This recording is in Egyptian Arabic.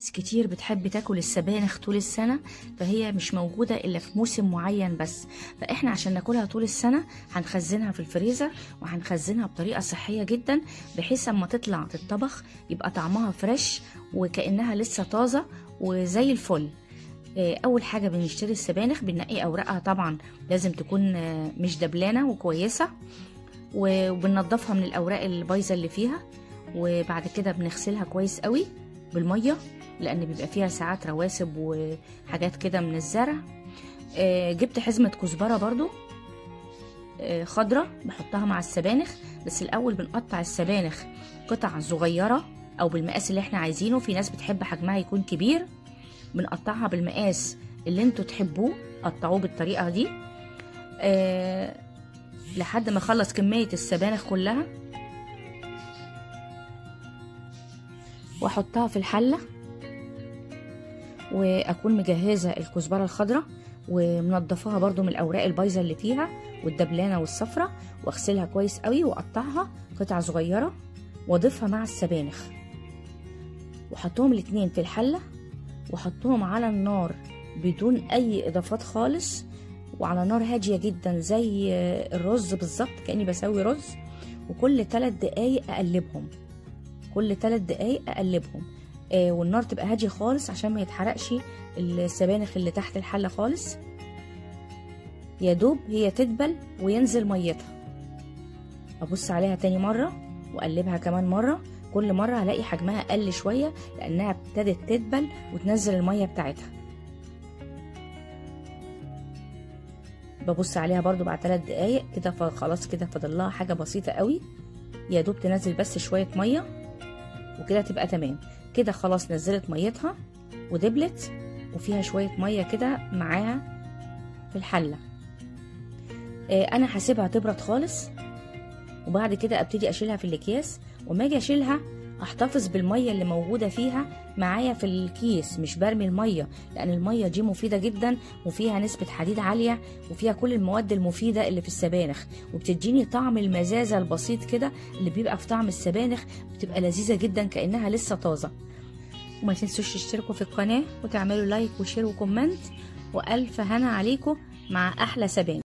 ناس كتير بتحب تاكل السبانخ طول السنة فهي مش موجودة إلا في موسم معين بس فإحنا عشان ناكلها طول السنة هنخزنها في الفريزر وهنخزنها بطريقة صحية جدا بحيث أما تطلع تتطبخ يبقى طعمها فريش وكأنها لسه طازة وزي الفل آه، أول حاجة بنشتري السبانخ بننقي أوراقها طبعا لازم تكون آه، مش دبلانة وكويسة و- وبننضفها من الأوراق البايظة اللي فيها وبعد كده بنغسلها كويس قوي بالمية لان بيبقى فيها ساعات رواسب وحاجات كده من الزرع آه، جبت حزمة كزبرة برضو آه، خضرة بحطها مع السبانخ بس الاول بنقطع السبانخ قطع صغيرة او بالمقاس اللي احنا عايزينه في ناس بتحب حجمها يكون كبير بنقطعها بالمقاس اللي انتوا تحبوه قطعوه بالطريقة دي آه، لحد ما اخلص كمية السبانخ كلها واحطها في الحله واكون مجهزه الكزبره الخضراء ومنضفاها برضو من الاوراق البايظه اللي فيها والدبلانه والصفرة واغسلها كويس قوي واقطعها قطع صغيره واضيفها مع السبانخ واحطهم الاتنين في الحله واحطهم على النار بدون اي اضافات خالص وعلى نار هاديه جدا زي الرز بالظبط كاني بسوي رز وكل ثلاث دقايق اقلبهم كل ثلاث دقايق اقلبهم آه والنار تبقى هاديه خالص عشان ما يتحرقش السبانخ اللي تحت الحله خالص يا دوب هي تدبل وينزل ميتها ابص عليها تاني مره واقلبها كمان مره كل مره هلاقي حجمها قل شويه لانها ابتدت تدبل وتنزل الميه بتاعتها ببص عليها برضو بعد ثلاث دقايق كده خلاص كده فاضل لها حاجه بسيطه قوي يا دوب تنزل بس شويه ميه وكده تبقى تمام كده خلاص نزلت ميتها ودبلت وفيها شويه ميه كده معاها في الحله آه انا هسيبها تبرد خالص وبعد كده ابتدي اشيلها في الاكياس وما اجي اشيلها احتفظ بالميه اللي موجوده فيها معايا في الكيس مش برمي الميه لان الميه دي مفيده جدا وفيها نسبه حديد عاليه وفيها كل المواد المفيده اللي في السبانخ وبتديني طعم المزازه البسيط كده اللي بيبقى في طعم السبانخ بتبقى لذيذه جدا كانها لسه طازه وما تنسوش تشتركوا في القناه وتعملوا لايك وشير وكومنت والف هنا عليكم مع احلى سبانخ